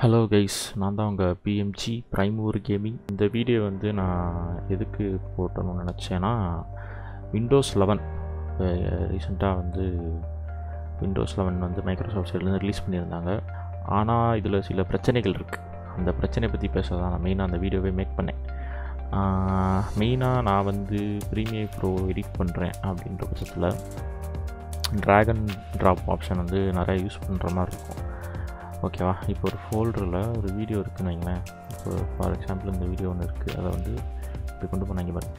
hello guys நான் தான் உங்கள் பிஎம்ஜி பிரைமூர் கேமிங் இந்த வீடியோ வந்து நான் எதுக்கு போட்டணும்னு நினச்சேன்னா விண்டோஸ் லெவன் ரீசெண்டாக வந்து விண்டோஸ் லெவன் வந்து மைக்ரோசாஃப்ட் சைட்லேருந்து ரிலீஸ் பண்ணியிருந்தாங்க ஆனால் இதில் சில பிரச்சனைகள் இருக்குது அந்த பிரச்சனை பற்றி பேச தான் நான் மெயினாக அந்த வீடியோவே மேக் பண்ணேன் மெயினாக நான் வந்து ப்ரீமியர் ப்ரோ எடிட் பண்ணுறேன் அப்படின்ற பட்சத்தில் ட்ராகன் ட்ராப் ஆப்ஷன் வந்து நிறையா யூஸ் பண்ணுற மாதிரி இருக்கும் ஓகேவா இப்போ ஒரு ஃபோல்டரில் ஒரு வீடியோ இருக்குன்னு வைங்களேன் இப்போ ஃபார் எக்ஸாம்பிள் இந்த வீடியோ ஒன்று இருக்குது அதை வந்து இப்படி கொண்டு போனாங்க பாருங்க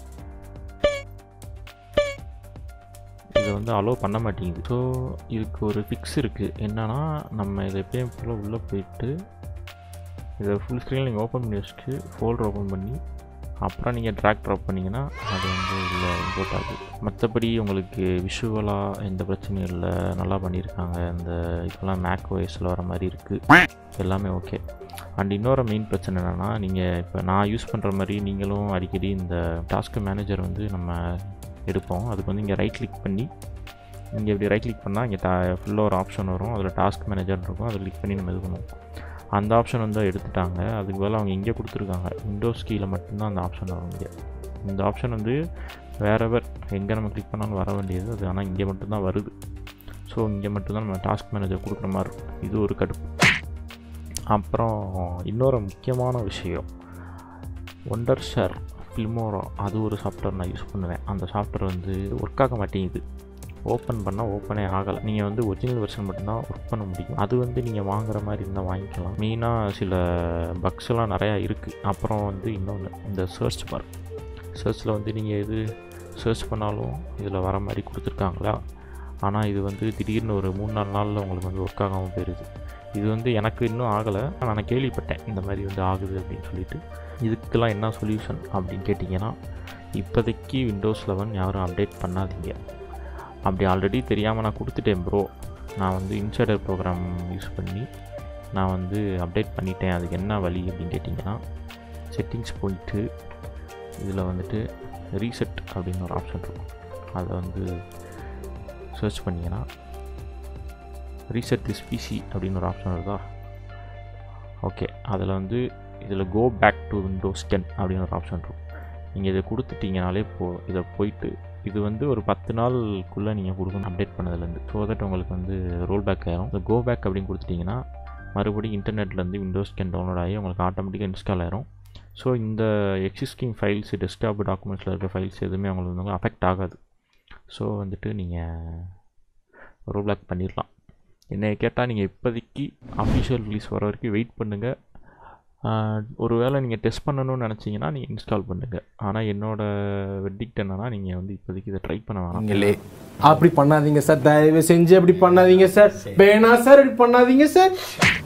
இதை வந்து அலோவ் பண்ண மாட்டேங்குது ஸோ இதுக்கு ஒரு ஃபிக்ஸ் இருக்குது என்னன்னா நம்ம இதை எப்பயும் போல் உள்ளே போயிட்டு இதை ஃபுல் ஸ்க்ரீன் நீங்கள் ஓப்பன் பண்ணி வச்சுட்டு ஃபோல்டர் ஓப்பன் பண்ணி அப்புறம் நீங்கள் ட்ராக் ட்ராப் பண்ணிங்கன்னா அது வந்து இல்லை இம்போர்ட் ஆகுது மற்றபடி உங்களுக்கு விஷுவலாக எந்த பிரச்சனையும் இல்லை நல்லா பண்ணியிருக்காங்க இந்த இப்போலாம் மேக் ஓஎஸில் வர மாதிரி இருக்குது எல்லாமே ஓகே அண்ட் இன்னொரு மெயின் பிரச்சனை என்னென்னா நீங்கள் இப்போ நான் யூஸ் பண்ணுற மாதிரி நீங்களும் அடிக்கடி இந்த டாஸ்க் மேனேஜர் வந்து நம்ம எடுப்போம் அதுக்கு வந்து இங்கே ரைட் கிளிக் பண்ணி இங்கே இப்படி ரைட் கிளிக் பண்ணால் இங்கே டா ஃபுல்லாக ஒரு ஆப்ஷன் வரும் அதில் டாஸ்க் மேனேஜர் இருக்கும் அதை கிளிக் பண்ணி நம்ம இது பண்ணுவோம் அந்த ஆப்ஷன் வந்து எடுத்துட்டாங்க அதுக்கு பதிலாக அவங்க இங்கே கொடுத்துருக்காங்க விண்டோஸ் கீழே மட்டும்தான் அந்த ஆப்ஷன் வரும் இங்கே இந்த ஆப்ஷன் வந்து வேறவர் எங்கே நம்ம கிளிக் பண்ணாலும் வர வேண்டியது அது ஆனால் இங்கே மட்டும்தான் வருது ஸோ இங்கே மட்டும்தான் நம்ம டாஸ்க் மேனேஜர் கொடுக்குற மாதிரி இருக்கும் இது ஒரு கடுப்பு அப்புறம் இன்னொரு முக்கியமான விஷயம் ஒண்டர் ஷேர் ஃபில்மோரா அது ஒரு சாஃப்ட்வேர் நான் யூஸ் பண்ணுவேன் அந்த சாஃப்ட்வேர் வந்து ஒர்க் ஆக மாட்டேங்குது ஓப்பன் பண்ணால் ஓப்பனே ஆகலை நீங்கள் வந்து ஒரிஜினல் வெர்ஷன் மட்டும்தான் ஒர்க் பண்ண முடியும் அது வந்து நீங்கள் வாங்குற மாதிரி இருந்தால் வாங்கிக்கலாம் மெயினாக சில பக்ஸ்லாம் நிறையா இருக்குது அப்புறம் வந்து இன்னொன்று இந்த சர்ச் பார் சர்ச்சில் வந்து நீங்கள் எது சர்ச் பண்ணாலும் இதில் வர மாதிரி கொடுத்துருக்காங்களா ஆனால் இது வந்து திடீர்னு ஒரு மூணு நாலு நாளில் உங்களுக்கு வந்து ஒர்க் ஆகாமல் போயிடுது இது வந்து எனக்கு இன்னும் ஆகலை நான் கேள்விப்பட்டேன் இந்த மாதிரி வந்து ஆகுது அப்படின்னு சொல்லிட்டு இதுக்கெல்லாம் என்ன சொல்யூஷன் அப்படின்னு கேட்டிங்கன்னா இப்போதைக்கு விண்டோஸ் லெவன் யாரும் அப்டேட் பண்ணாதீங்க அப்படி ஆல்ரெடி தெரியாமல் நான் கொடுத்துட்டேன் ப்ரோ நான் வந்து இன்சைடர் ப்ரோக்ராம் யூஸ் பண்ணி நான் வந்து அப்டேட் பண்ணிட்டேன் அதுக்கு என்ன வழி அப்படின்னு கேட்டிங்கன்னா செட்டிங்ஸ் போயிட்டு இதில் வந்துட்டு ரீசெட் அப்படின்னு ஒரு ஆப்ஷன் இருக்கும் அதை வந்து சர்ச் பண்ணிங்கன்னா ரீசெட் திஸ் பிசி அப்படின்னு ஒரு ஆப்ஷன் இருக்கா ஓகே அதில் வந்து இதில் go back to Windows ten அப்படின்னு ஒரு ஆப்ஷன் இருக்கும் நீங்கள் இதை கொடுத்துட்டீங்கனாலே போ இதை போயிட்டு இது வந்து ஒரு பத்து நாளுக்குள்ளே நீங்கள் கொடுக்கணும் அப்டேட் பண்ணதுலேருந்து ஸோ தட் உங்களுக்கு வந்து ரோல் பேக் ஆயிரும் இந்த கோ பேக் அப்படின்னு கொடுத்துட்டிங்கன்னா மறுபடியும் இன்டர்நெட்லேருந்து விண்டோஸ் கேன் டவுன்லோட் ஆகி உங்களுக்கு ஆட்டோமேட்டிக்காக இன்ஸ்டால் ஆயிரும் ஸோ இந்த எக்ஸிஸ்டிங் ஃபைல்ஸ் டெஸ்க்டாப் டாக்குமெண்ட்ஸில் இருக்க ஃபைல்ஸ் எதுவுமே உங்களுக்கு வந்து அஃபெக்ட் ஆகாது ஸோ வந்துட்டு நீங்கள் ரோல் பேக் பண்ணிடலாம் என்னை கேட்டால் நீங்கள் இப்போதைக்கு அஃபிஷியல் ரிலீஸ் வர வரைக்கும் வெயிட் பண்ணுங்கள் ஒரு வேளை நீங்கள் டெஸ்ட் பண்ணணும்னு நினச்சிங்கன்னா நீங்கள் இன்ஸ்டால் பண்ணுங்கள் ஆனால் என்னோடய வெட்டிக்ட் என்னன்னா நீங்கள் வந்து இப்போதைக்கு இதை ட்ரை பண்ண வேணாம் நீங்களே அப்படி பண்ணாதீங்க சார் தயவு செஞ்சு அப்படி பண்ணாதீங்க சார் வேணா சார் இப்படி பண்ணாதீங்க சார்